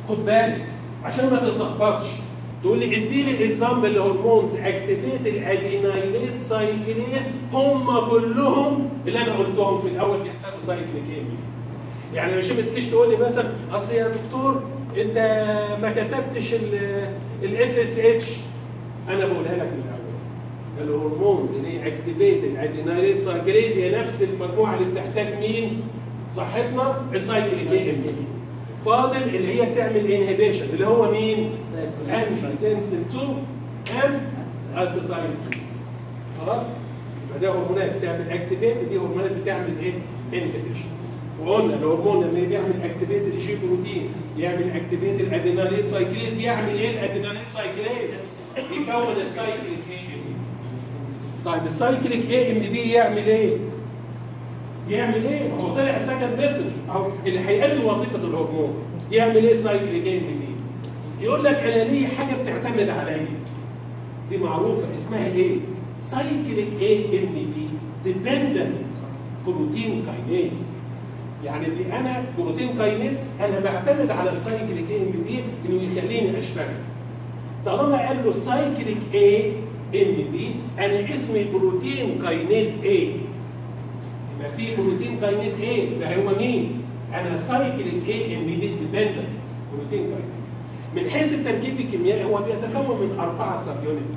خد بالك عشان ما تتلخبطش تقول لي اديني اكزامبل لهرمونز اكتيفيت الادينايليت سايكليز هم كلهم اللي انا قلتهم في الاول بيحتاجوا سايكليك ايمي يعني مش ما تجيش تقول لي مثلا اصل يا دكتور انت ما كتبتش الاف اس اتش انا بقولها لك من الاول الهرمونز اللي هي اكتيفيت الادينايليت سايكليز هي نفس المجموعه اللي بتحتاج مين؟ صاحبنا السايكليك ايمي فاضل اللي هي بتعمل انهبيشن اللي هو مين؟ انجيوتنسين 2 اند اسيتايل 2 خلاص؟ يبقى ده هرمونات بتعمل اكتيفيت دي هرمونات بتعمل ايه؟ انهبيشن وقلنا الهرمون لما بيعمل اكتيفيت الجي بروتين يعمل اكتيفيت الاديناليت سايكليز يعمل ايه الاديناليت سايكليز؟ يكون السايكليك اي ام بي طيب السايكليك اي ام بي يعمل ايه؟ يعمل ايه؟ هو طلع سكند مسج او اللي هيأدي وظيفه الهرمون يعمل ايه سايكليك اي ام بي؟ يقول لك انا ليه حاجه بتعتمد عليا دي معروفه اسمها ايه؟ سايكليك اي ام بي ديبندنت بروتين كاينيز يعني دي انا بروتين كاينيز انا بعتمد على السايكليك اي ام بي انه يخليني اشتغل طالما قال له سايكليك اي ام بي انا اسمي بروتين كاينيز اي يبقى في بروتين كاينيز ايه ده هو مين؟ انا سايكليك ايه ام بي ديبندنت بروتين كاينيز من حيث التركيب الكيميائي هو بيتكون من اربعه سب يونت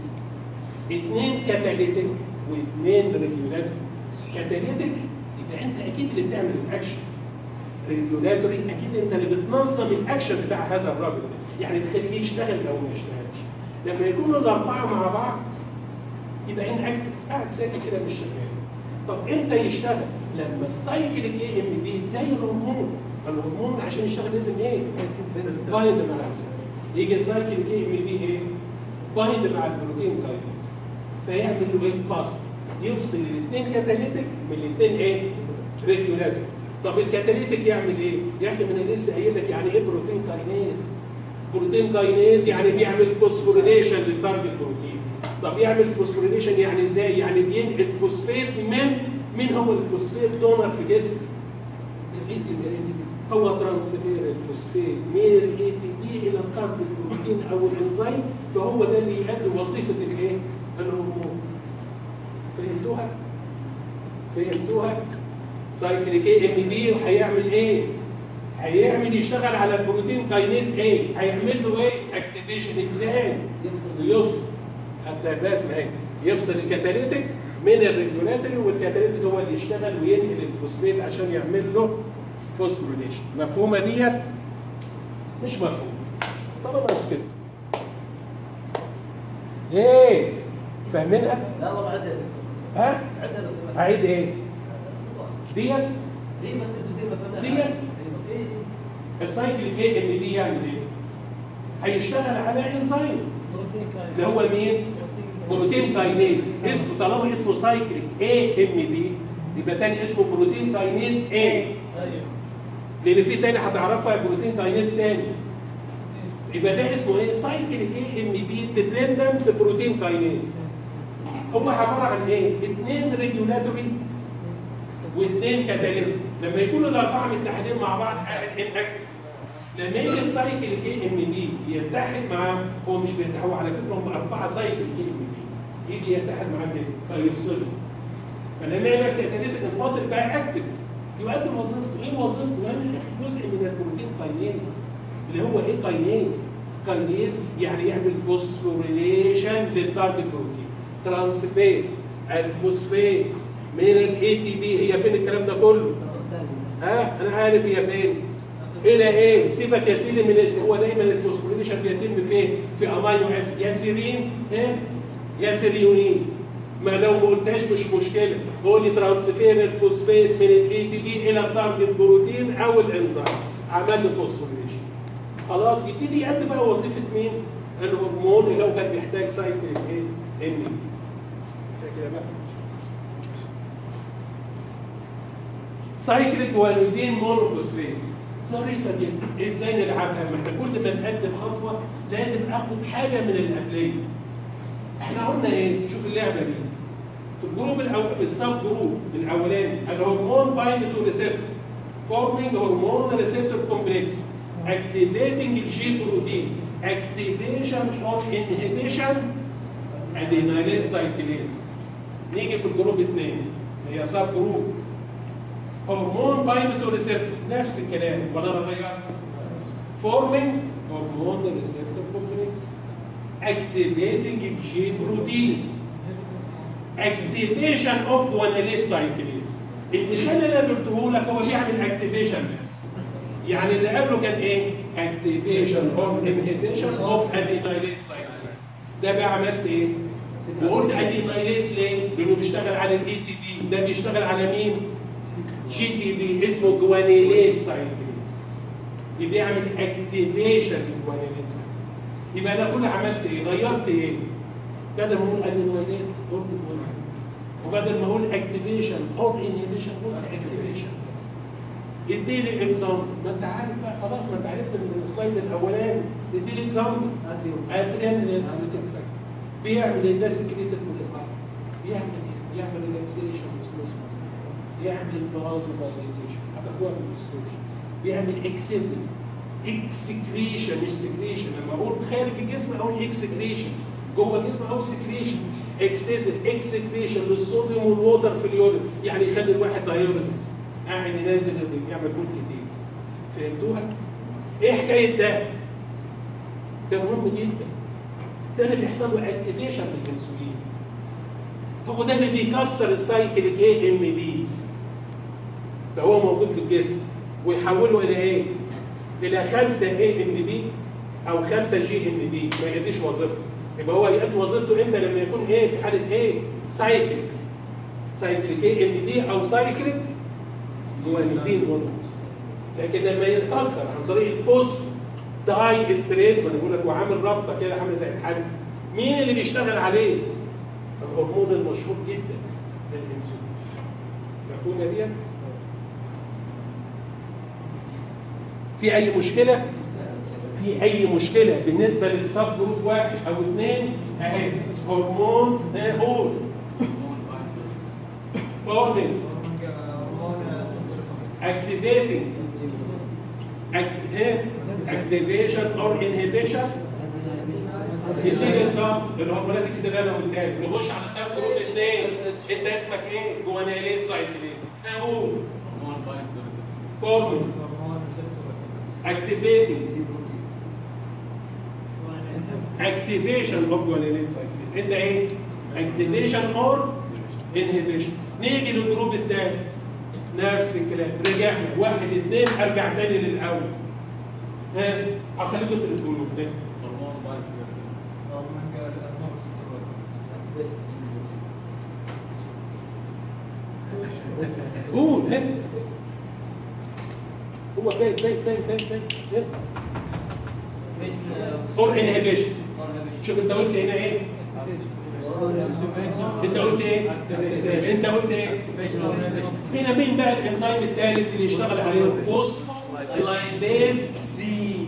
اثنين كاتاليتيك واثنين ريجولاتوري كاتاليتيك يبقى انت اكيد اللي بتعمل الاكشن ريجولاتوري اكيد انت اللي بتنظم الاكشن بتاع هذا الراجل ده يعني تخليه يشتغل او ما يشتغلش لما يكونوا الاربعه مع بعض يبقى ان اكتف قاعد ساكت كده مش شغال طب امتى يشتغل؟ لما السايكليك اي ام بي زي الهرمون الهرمون عشان يشتغل لازم ايه؟ بايند مع الرسالة يجي السايكليك اي ام بي ايه؟ بايند مع البروتين كاينيز فيعمل له ايه؟ فاست يفصل الاثنين كاتاليتيك من الاثنين ايه؟ ريجولاتور طب الكاتاليتيك يعمل ايه؟ يا اخي ما انا لسه قايل لك يعني ايه بروتين كاينيز؟ بروتين كاينيز يعني بيعمل فوسفوريليشن للتارجت بروتين طب يعمل فوسفوريليشن يعني ازاي؟ يعني بينقل فوسفيت من مين هو الفوسفيت دونر في جسم؟ الاي تي بي هو ترانسفير الفوسفيت من الاي تي بي الى التارجت بروتين او الانزيم فهو ده اللي يؤدي وظيفه الايه؟ الهرمون فهمتوها؟ فهمتوها؟ سايكليك اي ام بي وهيعمل ايه؟ هيعمل يشتغل على البروتين كاينيز ايه؟ هيعمل له ايه؟ اكتيفيشن ازاي؟ يفصل يفصل حتى الرسم اهي يفصل الكاتاليتيك من الريجولاتوري والكاتاليتيك هو اللي يشتغل وينقل الفوسفيت عشان يعمل له فوسفوريليشن مفهومه ديت؟ مش مفهوم طب انا اسكت ايه فاهمينها؟ لا والله عدها يا دكتور ها؟ عدها لو سمحت اعيد ايه؟ ديت ايه بس الجزئيه ما فهمناها ديت؟ ايه ايه السايكل اي ام دي يعمل ايه؟ هيشتغل على انزيم اللي هو مين؟ بروتين كاينيز اسمه طالما اسمه سايكليك اي ام بي يبقى تاني اسمه بروتين كاينيز اي ايوه لان في تاني هتعرفها بروتين كاينيز تاني يبقى ده اسمه ايه؟ سايكليك اي ام بي ديبندنت بروتين كاينيز هو عباره عن ايه؟ اثنين ريجولاتوري واثنين كاتاليتيك لما يكونوا الاربعه متحدين مع بعض اكتف لما يجي السايكل اي ام بي يتحد مع هو مش بيتحد هو على فكره هم اربعه سايكل اي ام بي يجي يتحد مع كده فيفصلوا فلما يبقى الكاتاليتيك الفاصل بقى اكتف يؤدي وظيفته ايه وظيفته؟ يعني يا اخي جزء من البروتين كاينيز اللي هو ايه كاينيز؟ كاينيز يعني يعمل فوسفوريليشن للتارجت بروتين ترانسفيت الفوسفيت من الاي تي بي هي فين الكلام ده كله؟ ها انا عارف هي فين الى ايه سيبك يا سيدي من الس- هو دايما الفوسفوريليشن بيتم فين في امينو اسيد يا سيرين ايه يا سيريونين ما لو ما قلتهاش مش مشكله هو اللي ترانسفير الفوسفات من الاي تي دي الى التارجت بروتين او الانزيم عمل له فوسفوريليشن خلاص يبتدي يأدي بقى وظيفه مين الهرمون اللي هو كان بيحتاج سايكليك ايه ام كده بقى سايكليك ونوزين مونوفوسفيت ظريفه جدا ازاي نلعبها ما احنا كل ما نقدم خطوه لازم اخد حاجه من اللي قبليه احنا قلنا ايه شوف اللعبه دي في الجروب الاول في السب جروب الاولاني الهرمون بايند تو ريسبتور فورمينج هرمون ريسبتور كومبلكس activating الجي بروتين activation or inhibition adenylate cyclase نيجي في الجروب اثنين هي سب جروب هرمون بايندو ريسبتور نفس الكلام ولا انا غيرت forming هرمون ريسبتور كومبلكس activating الجي بروتين activation of guanylate cyclase المثال اللي انا قلته لك هو بيعمل اكتيفيشن بس يعني اللي قبله كان ايه؟ activation or inhibition of adenylate cyclase ده بقى عملت ايه؟ وقلت ادينايليت ليه؟ لانه بيشتغل على الاي تي دي ده بيشتغل على مين؟ جي تي دي اسمه جوانيليت سايكليز يبقى يعمل اكتيفيشن للجوانيليت سايكليز يبقى انا كل عملت ايه؟ غيرت ايه؟ بدل ما اقول ادينايليت قلت جوانيليت وبدل ما اقول اكتيفيشن او انهبيشن قلت اكتيفيشن اديني اكزامبل ما انت عارف بقى خلاص ما انت عرفت من السلايد الاولاني اديني اكزامبل اتريوم اتريان بيعمل الناس سكريتد من البعض بيعمل ايه؟ بيعمل ريلاكسيشن وسموث بيعمل فازو دايليتيشن هتاخدوها في الفسيولوجي بيعمل اكسسيف اكسكريشن مش سكريشن لما اقول خارج الجسم اقول اكسكريشن جوه الجسم اقول سكريشن اكسسيف اكسكريشن للصوديوم والووتر في اليورين يعني يخلي الواحد دايوريسيس قاعد ينازل يعمل بول كتير فهمتوها؟ ايه حكايه ده؟ ده مهم جدا ده اللي بيحصل له اكتيفيشن بالانسولين هو ده اللي بيكسر السايكل كي ام بي ده هو موجود في الجسم ويحوله الى ايه؟ الى 5 اي ام بي او 5 جي ام بي ما يأديش وظيفته يبقى هو يؤدي وظيفته امتى لما يكون ايه في حاله ايه؟ سايكل سايكل كي ام بي او سايكليك جوانزين مونوكس لكن لما يتكسر عن طريق الفوسفو داي ستريس ما انا بقول لك وعامل رابطه كده عامله زي الحل مين اللي بيشتغل عليه؟ الهرمون المشهور جدا الانسولين مفهومه ديت؟ في اي مشكله؟ في اي مشكله بالنسبه للسب جروب واحد او اثنين اهي هرمون ها هول فورمينج اكتيفيتنج اكتيفيشن اور انهبيشن اديني نظام الهرمونات الكتير اللي انا قلتها لك نخش على سب جروب اثنين انت اسمك ايه؟ جوانيليت سايكليز اهو فورمينج activating activation of guanylate cyclase انت ايه activation or inhibition نيجي للجروب الثاني نفس الكلام رجعنا واحد اثنين ارجع تاني للاول ها هخليكم تقولوا ده قول ها هو فين فين فين فين فين فين اور انهبيشن شوف انت قلت هنا ايه انت قلت ايه انت قلت ايه هنا مين بقى الانزيم الثالث اللي يشتغل عليه فوسفولايبيز سي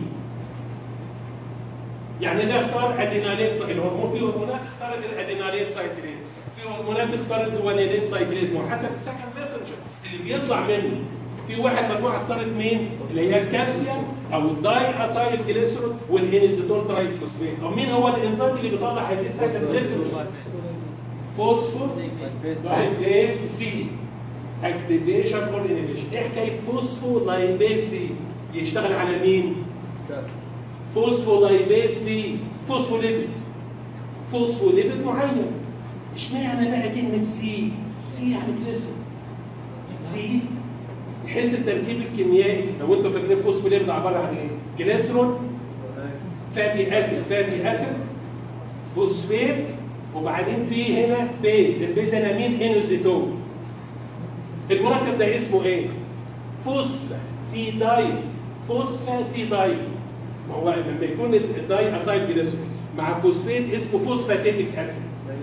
يعني ده اختار اديناليت الهرمون في هرمونات اختارت الاديناليت سايكليز في هرمونات اختارت جوانيليت سايكليز ما هو حسب السكند ميسنجر اللي بيطلع منه في واحد مجموعه اختارت مين؟ اللي هي الكالسيوم او الداي اسايل جليسرول والانيزيتول ترايفوسفيت طب مين هو الانزيم اللي بيطلع هذه السكند ميسنجر؟ فوسفور لايبيز سي اكتيفيشن اور انيبيشن ايه حكايه فوسفو لايبيز سي يشتغل على مين؟ فوسفولايبيز سي فوسفوليبيد فوسفوليبيد معين اشمعنى بقى كلمه سي؟ سي يعني جليسرول سي حيث التركيب الكيميائي لو انتوا فاكرين فوسفوليبيد عباره عن ايه؟ جليسرول فاتي اسيد فاتي اسيد فوسفيت وبعدين في هنا بيز البيز هنا مين؟ انوزيتول المركب ده اسمه ايه؟ فوسفا تي داي فوسفا تي داي ما هو لما يكون الداي اسايد جليسرول مع فوسفيت اسمه فوسفاتيتيك اسيد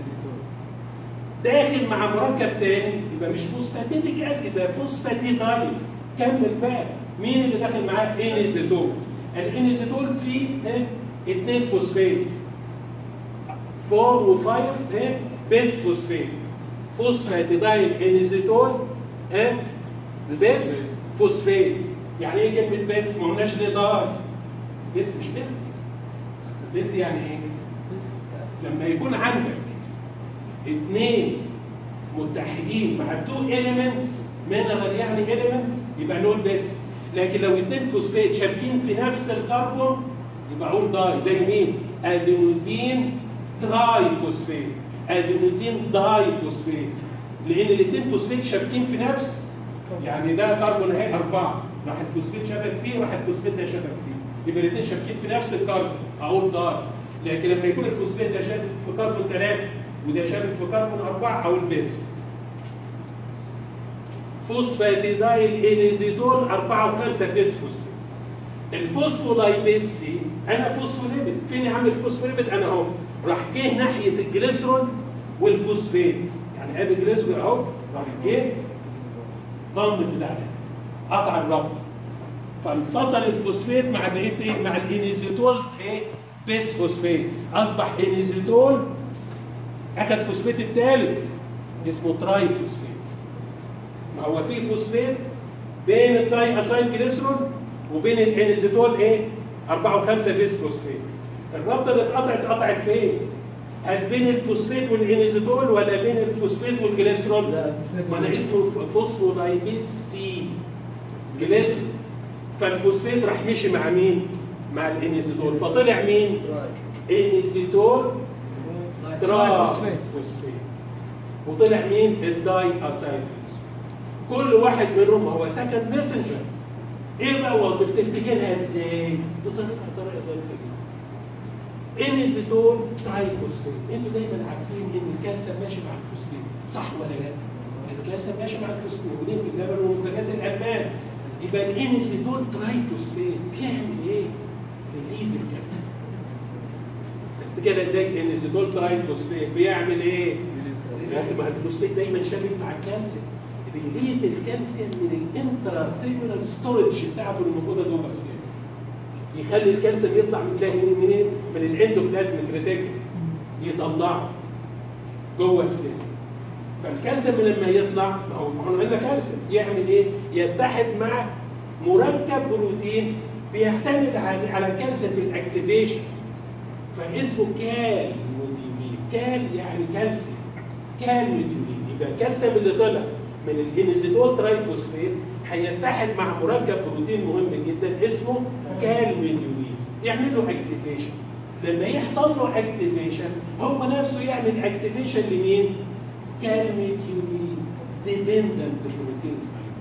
داخل مع مركب تاني يبقى مش فوسفاتيتيك اسيد ده فوسفاتيدايل كمل بقى مين اللي داخل معاه انيزيتول الانيزيتول فيه ها اثنين فوسفات 4 و5 ها بس فوسفات فوسفاتيدايل انيزيتول ها بس فوسفات يعني ايه كلمه بس ما قلناش ليه داي بس مش بس بس يعني ايه لما يكون عندك اثنين متحدين مع تو elements mineral يعني elements يبقى نقول بس لكن لو اتنين فوسفات شابكين في نفس الكربون يبقى اقول داي زي مين؟ ادينوزين تراي فوسفات ادينوزين داي فوسفات لان الاثنين فوسفات شابكين في نفس يعني ده كربون اهي اربعه راح الفوسفات شبك فيه راح الفوسفات ده شبك فيه يبقى الاثنين شابكين في نفس الكربون اقول داي لكن لما يكون الفوسفات ده شابك في كربون ثلاثه وده شابك في كربون اربعه اقول بس فوسفاتيدايل انيزيدول 4 و5 بس فوسفات الفوسفولايبيز سي انا فوسفوليبيد فين يا عم الفوسفوليبيد انا اهو راح جه ناحيه الجليسرول والفوسفات يعني ادي الجليسرول اهو راح جه ضم البتاع ده قطع الربط فانفصل الفوسفات مع بقيه ايه مع الانيزيتول ايه بيس فوسفات اصبح انيزيتول اخذ فوسفات الثالث اسمه تراي فوسفات ما هو في فوسفات بين الداي اسايل جليسرول وبين الانيزيتول ايه 4 و5 بيس فوسفات الرابطه اللي اتقطعت اتقطعت فين؟ هل بين الفوسفات والانيزيتول ولا بين الفوسفات والجليسرول؟ لا الفوسفات ما انا اسمه فوسفولايبيز سي جليسرول فالفوسفات راح مشي مع مين؟ مع الانيزيتول فطلع مين؟ انيزيتول تراي فوسفات. فوسفات وطلع مين؟ الداي اسايل كل واحد منهم هو سكند ميسنجر ايه بقى وظيفته تفتكرها ازاي؟ بصريفها طريقه ظريفه جدا انيزيتول ترايفوسفات انتوا دايما عارفين ان الكالسيوم ماشي مع الفوسفات صح ولا لا؟ الكالسيوم ماشي مع الفوسفات موجودين في اللبن ومنتجات الالبان يبقى الانيزيتول ترايفوسفات بيعمل ايه؟ ريليز الكالسيوم تفتكرها ازاي الانيزيتول ترايفوسفات بيعمل ايه؟ يا اخي ما الفوسفات دايما شابك مع الكالسيوم ريليز الكالسيوم من الانترا سيلولار ستورج بتاعته اللي موجوده جوه السيل يخلي الكالسيوم يطلع من زي من منين؟ من الاندوبلازميك ريتيكول يطلعه جوه السيل فالكالسيوم لما يطلع ما هو ما هو عندنا كالسيوم يعمل ايه؟ يتحد مع مركب بروتين بيعتمد على على الكالسيوم في الاكتيفيشن فاسمه كال موديولين كال يعني كالسيوم كال موديولين يبقى الكالسيوم اللي طلع من الانيزيتول ترايفوسفات هيتحد مع مركب بروتين مهم جدا اسمه كال موديولين يعمل له اكتيفيشن لما يحصل له اكتيفيشن هو نفسه يعمل اكتيفيشن لمين؟ كال موديولين ديبندنت بروتين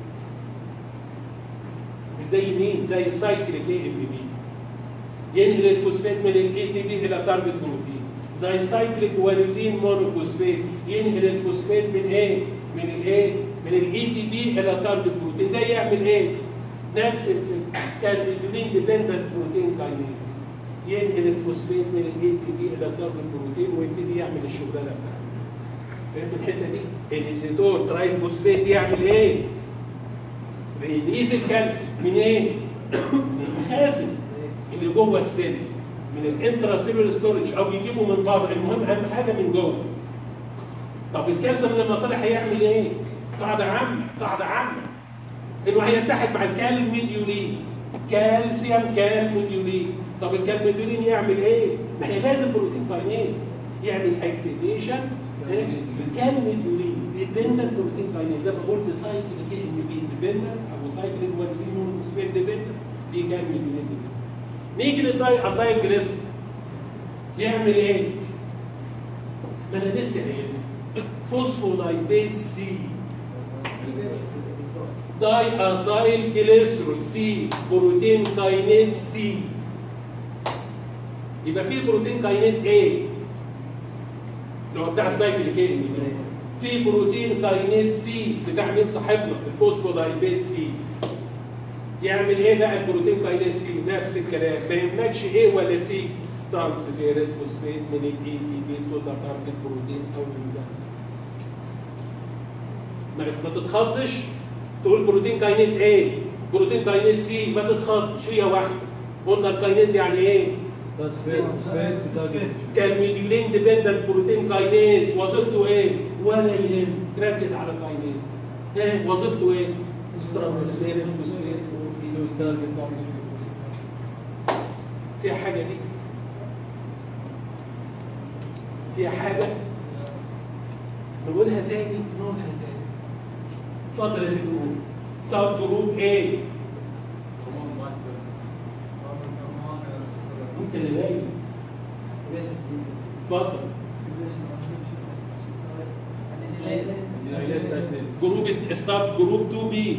زي مين؟ زي السايكليك اي ام بي ينقل الفوسفات من الاي تي بي الى تارجت بروتين زي السايكليك وانوزين مونوفوسفات ينقل الفوسفات من ايه؟ من الايه؟ من الاي تي بي الى تارجت بروتين ده يعمل ايه؟ نفس الفكره كان ميدولين ديبندنت بروتين كاينيز ينقل الفوسفات من الاي تي بي الى تارجت بروتين ويبتدي يعمل الشغلانه بتاعته فهمتوا الحته دي؟ الازيتول ترايفوسفات يعمل ايه؟ ريليز الكالسيوم من ايه؟ من المخازن اللي جوه السيل من الانترا سيلولر ستورج او يجيبه من بره المهم اهم حاجه من جوه طب الكالسيوم لما طلع هيعمل ايه؟ قاعده عامه قاعده عامه انه هيتحد مع الكالميديولين كالسيوم كالميديولين طب الكالميديولين يعمل ايه؟ ما هي لازم بروتين كاينيز يعمل اكتيفيشن كالميديولين ديبندنت بروتين كاينيز زي ما قلت سايكليك ام بي ديبندنت او سايكليك وانزيم مونوفوسفات ديبندنت دي كالميديولين ديبندنت نيجي للداي اسايل جليسرول يعمل ايه؟ ما انا لسه قايل فوسفولايبيز سي داي اسايل جليسرول سي بروتين كاينيز سي يبقى في بروتين كاينيز ايه؟ اللي هو بتاع السايكل كيمي في بروتين كاينيز سي بتاع مين صاحبنا الفوسفولايبيز سي يعمل ايه بقى البروتين كاينيز سي نفس الكلام ما يهمكش ايه ولا سي ترانسفير الفوسفات من الاي تي بي تو تارجت بروتين او انزيم ما ما تتخضش تقول بروتين كاينيز ايه بروتين كاينيز سي ما تتخضش هي واحده قلنا الكاينيز يعني ايه فوسفات وتارجت كالميديولين ديبندنت بروتين كاينيز وظيفته ايه ولا يهم ركز على كاينيز ايه وظيفته ايه ترانسفير الفوسفات فوق to target only فيها حاجه دي فيها حاجه نقولها تاني نقولها تاني اتفضل يا سيدي قول سب جروب ايه انت اللي باين اتفضل Yes, that is. جروب السب جروب 2 بي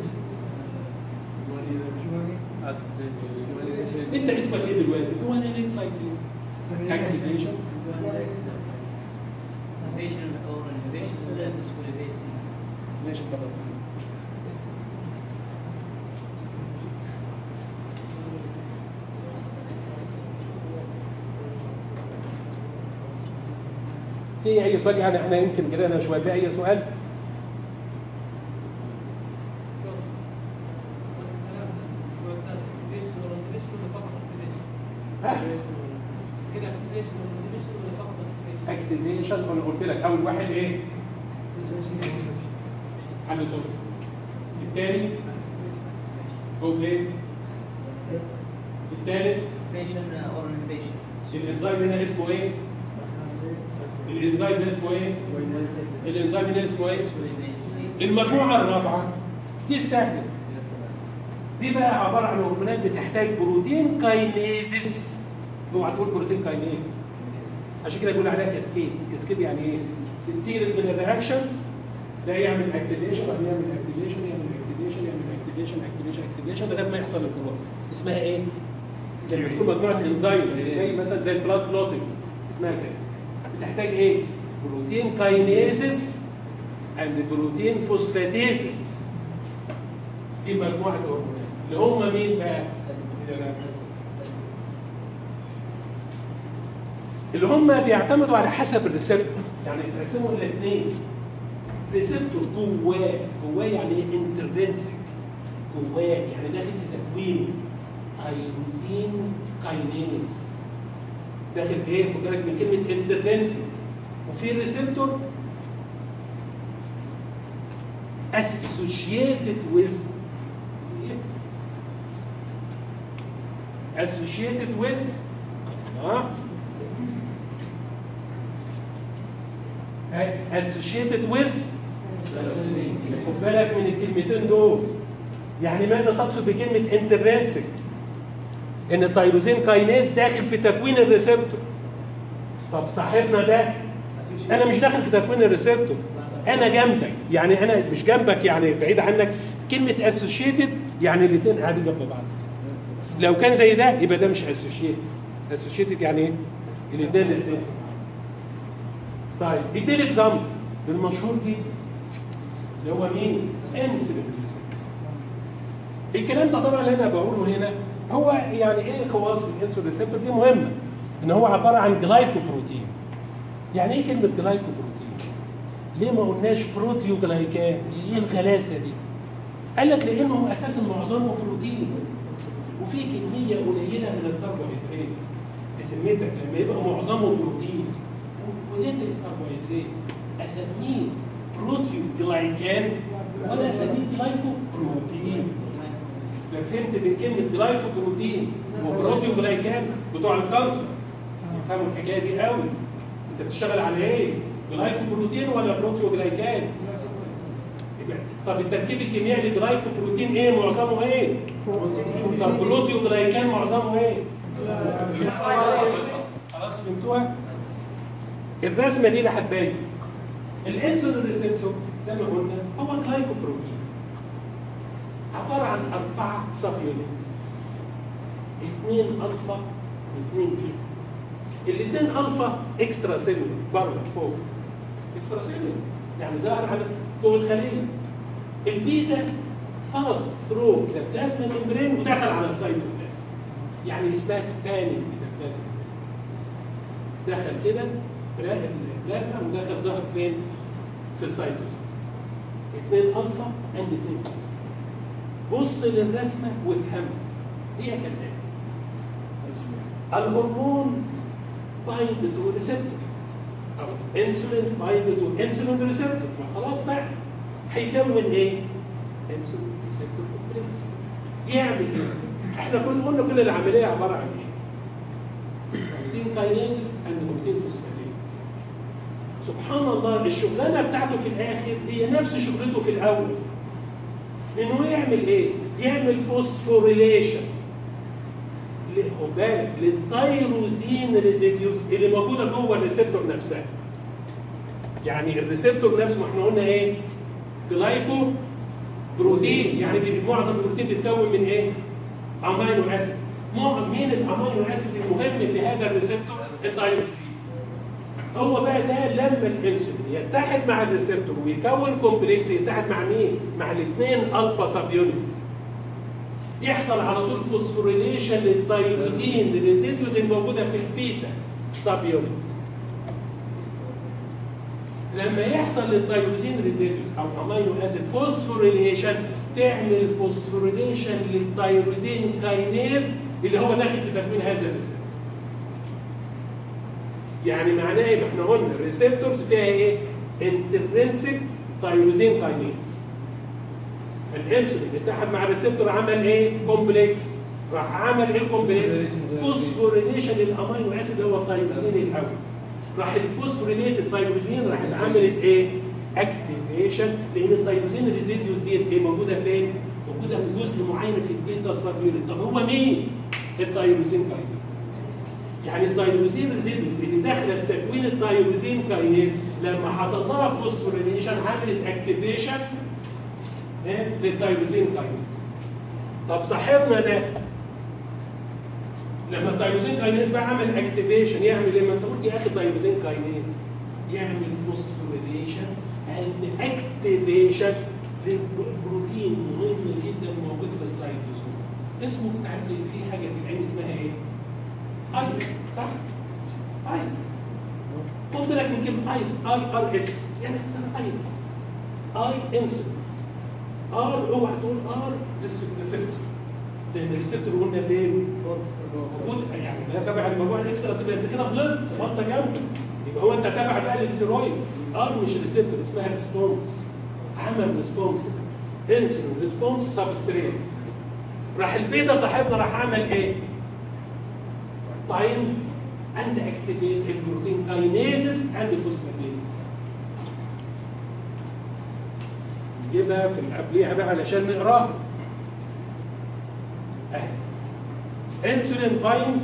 انت اسمك ايه دلوقتي؟ جوانينيت سايكليز اكتيفيشن Innovation or innovation ولا phosphorylation؟ ماشي خلاص في اي سؤال يعني احنا يمكن جرينا شويه في اي سؤال؟ ها اكتيفيشن انا قلت لك اول واحد ايه؟ حل صوت الثاني هو فين؟ الثالث Innovation or innovation. الانزيم هنا اسمه ايه؟ الانزيم هنا اسمه ايه؟ الانزيم هنا اسمه ايه؟ Phosphorylation. المجموعه الرابعه دي السهله دي بقى عباره عن هرمونات بتحتاج بروتين كاينيزس اوعى تقول بروتين كاينيز عشان كده بيقول عليها كاسكيد كاسكيد يعني ايه؟ سيريز من الرياكشنز ده يعمل اكتيفيشن بعدين يعمل اكتيفيشن يعمل اكتيفيشن يعمل اكتيفيشن اكتيفيشن اكتيفيشن لغايه ما يحصل الكلور اسمها ايه؟ زي ما تكون مجموعه انزيم زي مثلا زي البلاد كلوتنج اسمها كده بتحتاج ايه؟ بروتين كاينيزس اند بروتين فوسفاتيزس دي مجموعه هرمونات اللي هم مين بقى؟ اللي هم بيعتمدوا على حسب الريسبتور يعني تقسموا الاثنين ريسبتور جواه جواه يعني ايه انترنسك جواه يعني داخل في تكوينه تايروزين كاينيز داخل ايه خد بالك من كلمه انترنسك وفي ريسبتور associated with associated with ها associated with خد بالك من الكلمتين دول يعني ماذا تقصد بكلمه انترنسك ان التيروزين كاينيز داخل في تكوين الريسبتور طب صاحبنا ده انا مش داخل في تكوين الريسبتور انا جنبك يعني انا مش جنبك يعني بعيد عنك كلمه اسوشيتد يعني الاثنين قاعدين جنب بعض لو كان زي ده يبقى ده مش اسوشيتد اسوشيتد يعني ايه الاثنين الاثنين طيب اديني اكزامبل المشهور جدا اللي هو مين انسولين الكلام ده طبعا اللي انا بقوله هنا هو يعني ايه خواص الانسولين ريسبتور دي مهمه ان هو عباره عن جلايكوبروتين يعني ايه كلمه جلايكوبروتين ليه ما قلناش بروتيوجلايكان ايه الغلاسه دي قال لك لانه اساسا معظمه بروتين وفي كميه قليله من الكربوهيدرات بسميتك لما يبقى معظمه بروتين وليت الكربوهيدرات اسميه بروتيوجلايكان ولا اسميه جلايكوبروتين لا فهمت من كلمه جلايكوبروتين وبروتيوجلايكان بتوع الكانسر يفهموا الحكايه دي قوي انت بتشتغل على ايه؟ جلايكوبروتين ولا بروتيوجلايكان؟ يبقى طب التركيب الكيميائي للجلايكوبروتين ايه معظمه ايه؟ طب بروتيوجلايكان معظمه ايه؟ خلاص فهمتوها؟ الرسمه دي بقى هتبين الانسولين ريسبتور زي ما قلنا هو جلايكوبروتين عباره عن اربعه سب يونت اثنين الفا واثنين بيتا الاثنين الفا اكسترا سيلولر بره فوق اكسترا سيلولر يعني ظاهر على فوق الخليه البيتا باس ثرو ذا بلازما ممبرين ودخل على السيتوبلازم يعني اسمها سبانينج ذا بلازما دخل كده البلازما ودخل ظهر فين؟ في السيتوبلازم اثنين الفا اند اثنين بيتا بص للرسمه وافهمها هي كالاتي الهرمون بايند تو ريسبتور او انسولين بايند تو انسولين ريسبتور ما خلاص بقى هيكون ايه؟ انسولين ريسبتور كومبلكس يعمل ايه؟ احنا كنا قلنا كل العمليه عباره عن ايه؟ بروتين كاينيزيس اند بروتين فوسفاتيزيس سبحان الله الشغلانه بتاعته في الاخر هي نفس شغلته في الاول انه يعمل ايه؟ يعمل فوسفوريليشن خد بالك للتيروزين ريزيديوز اللي موجوده جوه الريسبتور نفسها يعني الريسبتور نفسه ما احنا قلنا ايه؟ جلايكو بروتين يعني دي معظم البروتين بيتكون من ايه؟ امينو اسيد معظم مين الامينو اسيد المهم في هذا الريسبتور؟ التيروزين هو بقى ده لما الانسولين يتحد مع الريسبتور ويكون كومبلكس يتحد مع مين؟ مع الاثنين الفا سب يونت يحصل على طول فوسفوريليشن للتيروزين الريزيديوز الموجوده في البيتا سب يونت لما يحصل للتيروزين ريزيديوز او امينو اسيد فوسفوريليشن تعمل فوسفوريليشن للتيروزين كاينيز اللي هو داخل في تكوين هذا الريسبتور يعني معناه ايه؟ ما احنا قلنا الريسبتورز فيها ايه؟ انترنسك تيروزين كاينيز الانسولين اتحد مع الريسبتور عمل ايه؟ كومبلكس راح عمل ايه الكومبلكس؟ فوسفوريليشن للامينو اسيد اللي هو التيروزين الاول راح الفوسفوريليت التيروزين راح عملت ايه؟ اكتيفيشن لان التيروزين ريزيديوز ديت ايه موجوده فين؟ موجوده في جزء معين في البيتا سابيوليت طب هو مين؟ التيروزين كاينيز يعني التيروزين ريزيديوز اللي داخله في تكوين التيروزين كاينيز لما حصل لها فوسفوريليشن عملت اكتيفيشن ايه للتيروزين كاينيز طب صاحبنا ده لما التيروزين كاينيز بقى عمل اكتيفيشن يعمل ايه؟ ما انت قلت يا اخي تيروزين كاينيز يعمل فوسفوريليشن اند اكتيفيشن للبروتين مهم جدا موجود في السيتوزوم اسمه انت عارف في حاجه في العين اسمها ايه؟ ايرس صح؟ ايرس خد بالك من كلمه ايرس اي ار اس يعني اختصار ايرس اي انسولين ار اوعى تقول ار ريسبتور لان الريسبتور قلنا فين؟ موجود يعني ده تبع الموضوع الاكسترا سيلولر انت كده غلطت وانت جنب يبقى هو انت تابع بقى الاسترويد ار مش ريسبتور اسمها ريسبونس عمل ريسبونس انسولين ريسبونس سبستريت راح البيتا صاحبنا راح عمل ايه؟ بايند اند اكتيفيت البروتين كاينيزز اند فوسفاتيزز نجيبها في اللي قبليها بقى علشان نقراها اهي انسولين بايند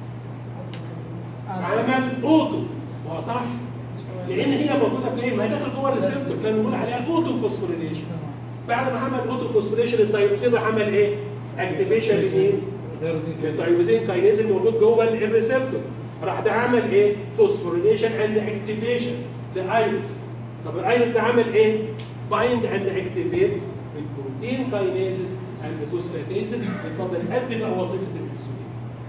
عمل اوتو هو صح لان هي موجوده فين؟ ما هي داخل جوه الريسبتور فنقول عليها اوتو فوسفوريليشن بعد ما عمل اوتو فوسفوريليشن التيروزين راح عمل ايه؟ اكتيفيشن لمين؟ التيروزين كاينيز الموجود جوه الريسبتور راح ده عمل ايه؟ فوسفوريليشن اند اكتيفيشن لايرس طب الايرس ده عمل ايه؟ بايند اند اكتيفيت البروتين كاينيزز اند فوسفاتيزز اتفضل قد بقى وظيفه الانسولين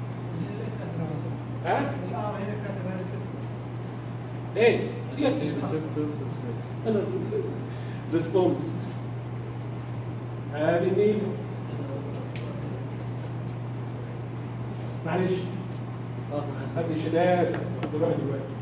ها؟ الار هنا كاتبها ريسبتور ايه؟ انا ريسبونس هذه مين؟ معلش هذه شداد دلوقتي دلوقتي